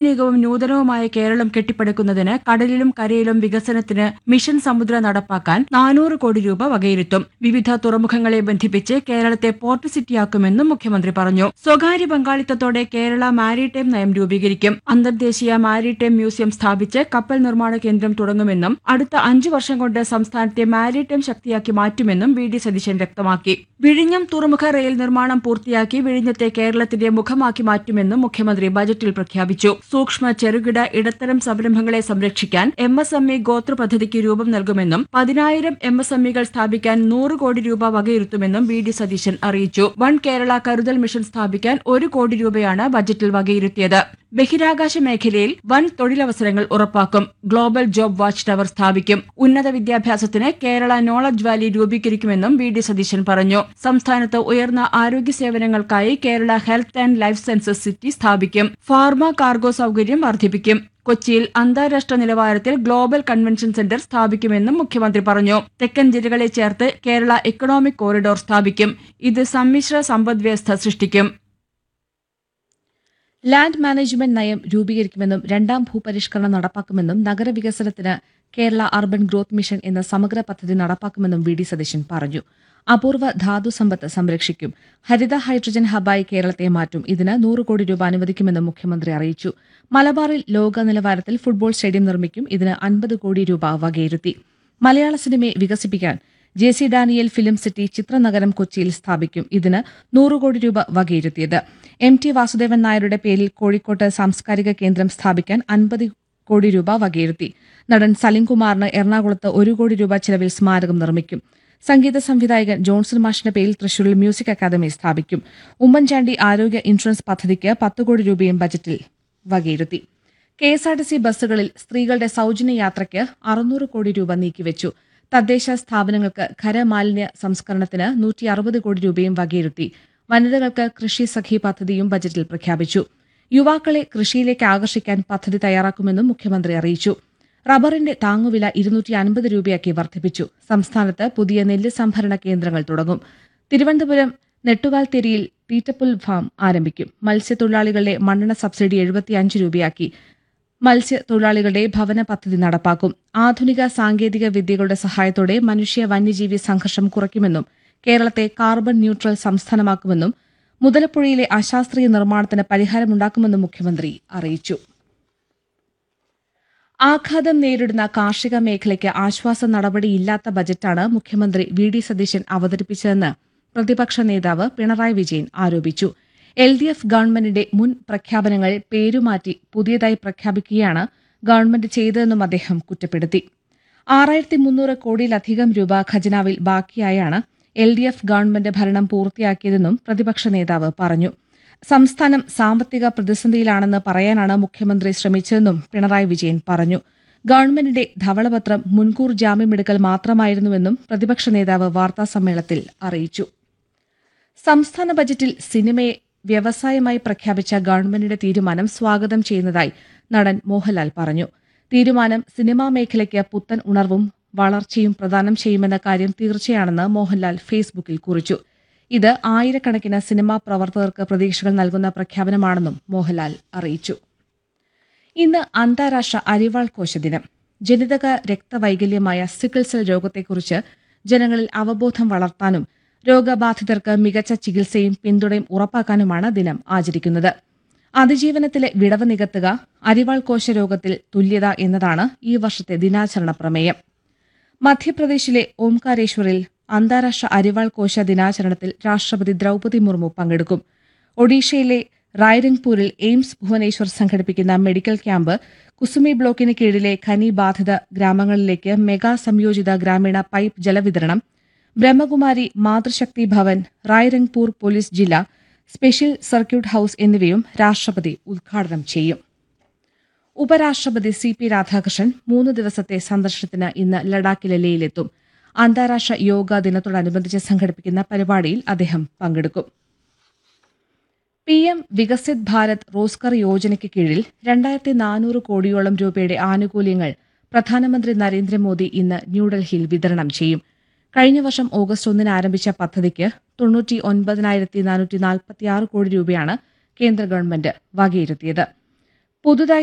ആധുനികവും നൂതനവുമായ കേരളം കെട്ടിപ്പടുക്കുന്നതിന് കടലിലും കരയിലും വികസനത്തിന് മിഷൻ സമുദ്ര നടപ്പാക്കാൻ നാനൂറ് കോടി രൂപ വകയിരുത്തും വിവിധ തുറമുഖങ്ങളെ ബന്ധിപ്പിച്ച് കേരളത്തെ പോർട്ട് സിറ്റിയാക്കുമെന്നും മുഖ്യമന്ത്രി പറഞ്ഞു സ്വകാര്യ പങ്കാളിത്തത്തോടെ കേരള മാരിടൈം നയം രൂപീകരിക്കും അന്തർദേശീയ മാരിടൈം മ്യൂസിയം സ്ഥാപിച്ച് കപ്പൽ നിർമ്മാണ കേന്ദ്രം തുടങ്ങുമെന്നും അടുത്ത അഞ്ചു വർഷം കൊണ്ട് സംസ്ഥാനത്തെ മാരിടൈം ശക്തിയാക്കി മാറ്റുമെന്നും വി ഡി സതീശൻ വ്യക്തമാക്കി വിഴിഞ്ഞം തുറമുഖ റെയിൽ നിർമ്മാണം പൂർത്തിയാക്കി വിഴിഞ്ഞത്തെ കേരളത്തിന്റെ മുഖമാക്കി മാറ്റുമെന്നും മുഖ്യമന്ത്രി ബജറ്റിൽ പ്രഖ്യാപിച്ചു സൂക്ഷ്മ ചെറുകിട ഇടത്തരം സംരംഭങ്ങളെ സംരക്ഷിക്കാൻ എം എസ് എം ഇ ഗോത്ര പദ്ധതിക്ക് രൂപം നൽകുമെന്നും പതിനായിരം എം എസ് എം ഇകൾ സ്ഥാപിക്കാൻ നൂറ് കോടി രൂപ വകയിരുത്തുമെന്നും വി ഡി സതീശൻ അറിയിച്ചു വൺ കേരള കരുതൽ മിഷൻ സ്ഥാപിക്കാൻ ഒരു കോടി രൂപയാണ് ബജറ്റിൽ വകയിരുത്തിയത് ബഹിരാകാശ മേഖലയിൽ വൻ തൊഴിലവസരങ്ങൾ ഉറപ്പാക്കും ഗ്ലോബൽ ജോബ് വാച്ച് ടവർ സ്ഥാപിക്കും ഉന്നത വിദ്യാഭ്യാസത്തിന് കേരള നോളജ് വാലി രൂപീകരിക്കുമെന്നും വി ഡി സതീശൻ പറഞ്ഞു സംസ്ഥാനത്ത് ഉയർന്ന ആരോഗ്യ സേവനങ്ങൾക്കായി Kerala health and life sciences city സ്ഥാപിക്കും ഫാർമ കാർഗോ സൗകര്യം വർദ്ധിപ്പിക്കും കൊച്ചിയിൽ അന്താരാഷ്ട്ര നിലവാരത്തിൽ ഗ്ലോബൽ കൺവെൻഷൻ സെന്റർ സ്ഥാപിക്കുമെന്നും മുഖ്യമന്ത്രി പറഞ്ഞു തെക്കൻ ജില്ലകളെ ചേർത്ത് കേരള എക്കണോമിക് കോറിഡോർ സ്ഥാപിക്കും ഇത് സമ്മിശ്ര സമ്പദ്വ്യവസ്ഥ സൃഷ്ടിക്കും ലാൻഡ് മാനേജ്മെന്റ് നയം രൂപീകരിക്കുമെന്നും രണ്ടാം ഭൂപരിഷ്കരണം നടപ്പാക്കുമെന്നും നഗരവികസനത്തിന് കേരള അർബൻ ഗ്രോത്ത് മിഷൻ എന്ന സമഗ്ര പദ്ധതി നടപ്പാക്കുമെന്നും വി ഡി സതീശൻ പറഞ്ഞു അപൂർവ ധാതു സമ്പത്ത് സംരക്ഷിക്കും ഹരിത ഹൈഡ്രജൻ ഹബായി കേരളത്തെ മാറ്റും ഇതിന് നൂറ് കോടി രൂപ അനുവദിക്കുമെന്നും മുഖ്യമന്ത്രി അറിയിച്ചു മലബാറിൽ ലോക നിലവാരത്തിൽ ഫുട്ബോൾ സ്റ്റേഡിയം നിർമ്മിക്കും ഇതിന് അൻപത് കോടി രൂപ വകയിരുത്തി മലയാള സിനിമയെ വികസിപ്പിക്കാൻ J C Daniel film city ചിത്രനഗരം കൊച്ചിയിൽ സ്ഥാപിക്കും ഇതിന് നൂറ് കോടി രൂപ വകയിരുത്തിയത് എം ടി വാസുദേവൻ നായരുടെ പേരിൽ കോഴിക്കോട്ട് സാംസ്കാരിക കേന്ദ്രം സ്ഥാപിക്കാൻ അൻപത് കോടി രൂപ വകയിരുത്തി നടൻ സലിംകുമാറിന് എറണാകുളത്ത് ഒരു കോടി രൂപ ചെലവിൽ സ്മാരകം നിർമ്മിക്കും സംഗീത സംവിധായകൻ ജോൺസൺ മാഷിന്റെ പേരിൽ തൃശൂരിൽ മ്യൂസിക് അക്കാദമി സ്ഥാപിക്കും ഉമ്മൻചാണ്ടി ആരോഗ്യ ഇൻഷുറൻസ് പദ്ധതിക്ക് പത്ത് കോടി രൂപയും ബജറ്റിൽ വകയിരുത്തി K S R T C ബസ്സുകളിൽ സ്ത്രീകളുടെ സൌജന്യ യാത്രയ്ക്ക് അറുന്നൂറ് കോടി രൂപ നീക്കിവെച്ചു തദ്ദേശ സ്ഥാപനങ്ങൾക്ക് ഖരമാലിന്യ സംസ്കരണത്തിന് നൂറ്റി അറുപത് കോടി രൂപയും വകയിരുത്തി വനിതകൾക്ക് കൃഷി സഖി പദ്ധതിയും ബജറ്റിൽ പ്രഖ്യാപിച്ചു യുവാക്കളെ കൃഷിയിലേക്ക് ആകർഷിക്കാൻ പദ്ധതി തയ്യാറാക്കുമെന്നും മുഖ്യമന്ത്രി അറിയിച്ചു റബ്ബറിന്റെ താങ്ങുവില ഇരുന്നൂറ്റി അൻപത് രൂപയാക്കി വർദ്ധിപ്പിച്ചു സംസ്ഥാനത്ത് പുതിയ നെല്ല് സംഭരണ കേന്ദ്രങ്ങൾ തുടങ്ങും തിരുവനന്തപുരം നെട്ടുകാൽത്തെരിയിൽ തീറ്റപ്പുൽ ഫാം ആരംഭിക്കും മത്സ്യത്തൊഴിലാളികളുടെ മണ്ണെണ്ണ സബ്സിഡി എഴുപത്തിയഞ്ച് രൂപയാക്കി മത്സ്യത്തൊഴിലാളികളുടെ ഭവന പദ്ധതി നടപ്പാക്കും ആധുനിക സാങ്കേതിക വിദ്യകളുടെ സഹായത്തോടെ മനുഷ്യ വന്യജീവി സംഘർഷം കുറയ്ക്കുമെന്നും കേരളത്തെ കാർബൺ ന്യൂട്രൽ സംസ്ഥാനമാക്കുമെന്നും മുതലപ്പുഴയിലെ അശാസ്ത്രീയ നിർമ്മാണത്തിന് പരിഹാരമുണ്ടാക്കുമെന്നും മുഖ്യമന്ത്രി അറിയിച്ചു ആഘാതം നേരിടുന്ന കാർഷിക മേഖലയ്ക്ക് ആശ്വാസ നടപടിയില്ലാത്ത ബജറ്റാണ് മുഖ്യമന്ത്രി വി ഡി സതീശൻ അവതരിപ്പിച്ചതെന്ന് പ്രതിപക്ഷ നേതാവ് പിണറായി വിജയൻ ആരോപിച്ചു എൽ ഡി എഫ് ഗവൺമെന്റിന്റെ മുൻ പ്രഖ്യാപനങ്ങൾ പേരുമാറ്റി പുതിയതായി പ്രഖ്യാപിക്കുകയാണ് ഗവൺമെന്റ് ചെയ്തതെന്നും അദ്ദേഹം കുറ്റപ്പെടുത്തി ആറായിരത്തി മുന്നൂറ് കോടിയിലധികം രൂപ ഖജനാവിൽ ബാക്കിയായാണ് എൽ ഡി എഫ് ഗവൺമെന്റ് ഭരണം പൂർത്തിയാക്കിയതെന്നും പ്രതിപക്ഷ നേതാവ് പറഞ്ഞു സംസ്ഥാനം സാമ്പത്തിക പ്രതിസന്ധിയിലാണെന്ന് പറയാനാണ് മുഖ്യമന്ത്രി ശ്രമിച്ചതെന്നും പിണറായി വിജയൻ പറഞ്ഞു ഗവൺമെന്റിന്റെ ധവളപത്രം മുൻകൂർ ജാമ്യമെടുക്കൽ മാത്രമായിരുന്നുവെന്നും പ്രതിപക്ഷ നേതാവ് വാർത്താസമ്മേളനത്തിൽ അറിയിച്ചു സംസ്ഥാന ബജറ്റിൽ സിനിമയെ വ്യവസായമായി പ്രഖ്യാപിച്ച ഗവൺമെന്റിന്റെ തീരുമാനം സ്വാഗതം ചെയ്യുന്നതായി നടൻ മോഹൻലാൽ പറഞ്ഞു തീരുമാനം സിനിമാ മേഖലയ്ക്ക് പുത്തൻ ഉണർവും വളർച്ചയും പ്രദാനം ചെയ്യുമെന്ന കാര്യം തീർച്ചയാണെന്ന് മോഹൻലാൽ ഫേസ്ബുക്കിൽ കുറിച്ചു ഇത് ആയിരക്കണക്കിന് സിനിമാ പ്രവർത്തകർക്ക് പ്രതീക്ഷകൾ നൽകുന്ന പ്രഖ്യാപനമാണെന്നും മോഹൻലാൽ അറിയിച്ചു ഇന്ന് അന്താരാഷ്ട്ര അരിവാൾ കോശ ദിനം ജനിതക രക്തവൈകല്യമായ സിക്കിൾ സെൽ രോഗത്തെക്കുറിച്ച് ജനങ്ങളിൽ അവബോധം വളർത്താനും രോഗബാധിതർക്ക് മികച്ച ചികിത്സയും പിന്തുണയും ഉറപ്പാക്കാനുമാണ് ദിനം ആചരിക്കുന്നത് അതിജീവനത്തിലെ വിടവ് നികത്തുക അരിവാൾ കോശ രോഗത്തിൽ തുല്യത എന്നതാണ് ഈ വർഷത്തെ ദിനാചരണ പ്രമേയം മധ്യപ്രദേശിലെ ഓംകാരേശ്വറിൽ അന്താരാഷ്ട്ര അരിവാൾ കോശ ദിനാചരണത്തിൽ രാഷ്ട്രപതി ദ്രൌപതി മുർമു പങ്കെടുക്കും ഒഡീഷയിലെ റായ്രംഗ്പൂരിൽ എയിംസ് ഭുവനേശ്വർ സംഘടിപ്പിക്കുന്ന മെഡിക്കൽ ക്യാമ്പ് കുസുമി ബ്ലോക്കിന് കീഴിലെ ഖനി ബാധിത ഗ്രാമങ്ങളിലേക്ക് മെഗാ സംയോജിത ഗ്രാമീണ പൈപ്പ് ജലവിതരണം ബ്രഹ്മകുമാരി മാതൃശക്തി ഭവൻ റായ്രംഗ്പൂർ പോലീസ് ജില്ല സ്പെഷ്യൽ സർക്യൂട്ട് ഹൌസ് എന്നിവയും രാഷ്ട്രപതി ഉദ്ഘാടനം ചെയ്യും ഉപരാഷ്ട്രപതി സി പി രാധാകൃഷ്ണൻ മൂന്ന് ദിവസത്തെ സന്ദർശനത്തിന് ഇന്ന് ലഡാക്കിലെ ലേയിലെത്തും അന്താരാഷ്ട്ര യോഗാ ദിനത്തോടനുബന്ധിച്ച് സംഘടിപ്പിക്കുന്ന പരിപാടിയിൽ അദ്ദേഹം പങ്കെടുക്കും പി എം വികസിത് ഭാരത് റോസ്കർ യോജനയ്ക്ക് കീഴിൽ രണ്ടായിരത്തി നാനൂറ് കോടിയോളം രൂപയുടെ ആനുകൂല്യങ്ങൾ പ്രധാനമന്ത്രി നരേന്ദ്രമോദി ഇന്ന് ന്യൂഡൽഹിയിൽ വിതരണം ചെയ്യും കഴിഞ്ഞ വർഷം ഓഗസ്റ്റ് ഒന്നിന് ആരംഭിച്ച പദ്ധതിക്ക് തൊണ്ണൂറ്റി ഒൻപതിനായിരത്തി നാനൂറ്റി നാൽപ്പത്തിയാറ് കോടി രൂപയാണ് കേന്ദ്ര ഗവൺമെന്റ് വകയിരുത്തിയത് പുതുതായി